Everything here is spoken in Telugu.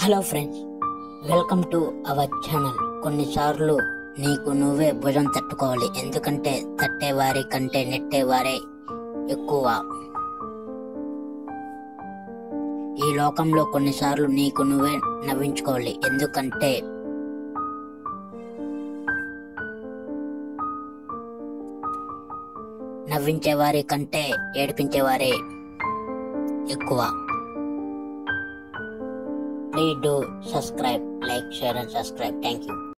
hello friends welcome to our channel కొన్నిసార్లు నీకు నువ్వే భుజం తట్టుకోవాలి ఎందుకంటే తట్టేవారి కంటే నెట్టేవారే ఎక్కువ ఈ లోకంలో కొన్నిసార్లు నీకు నువ్వే నవ్వించుకోవాలి ఎందుకంటే నవ్వించేవారి కంటే ఏడిపించేవారే ఎక్కువ please do subscribe like share and subscribe thank you